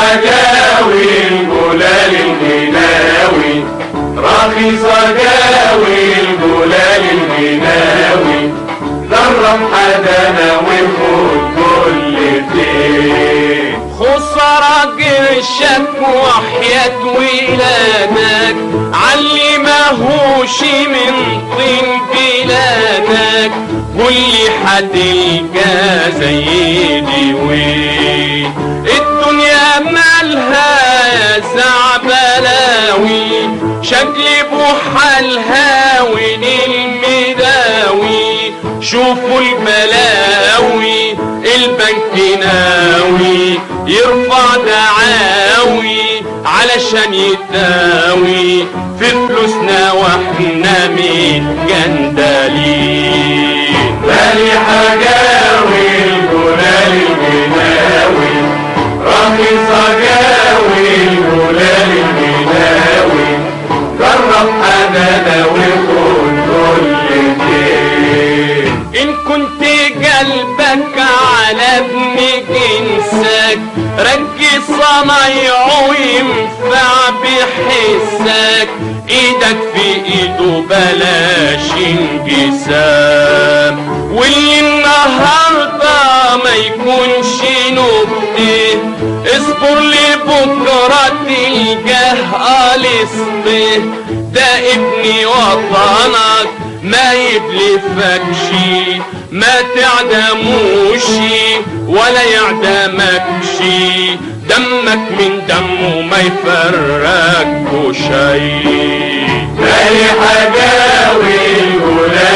حجاوي الجلال الجناوي رخيصة جاوي الجلال الجناوي جرب حدانا وخد كل فين خسارة قرشك وحياة ولادك علي ماهوش من طين بلادك واللي هتلقى زي دي وين الدنيا مالها يا زعبلاوي شكل بوحالها المداوي شوفوا البلاوي البنك ناوي يرفع دعاوي علشان يداوي في فلوسنا واحنا متجندلين مالي حجاوي الجلال الجناوي رخيصة جاوي الجلال الجناوي جرب حدانا وخد كل فين ان كنت قلبك على ابن جنسك ركز صنايعه ينفع بحسك ايدك في ايده بلاش انقسام واللي النهارده ما يكونش نكته اصبر لبكره تلقاه قلصته ده ابن وطنك ما يبلفكش ما تعدموش ولا يعدمكش دمك من دمه ما يفرقه شيء مالي حجاوي الجلال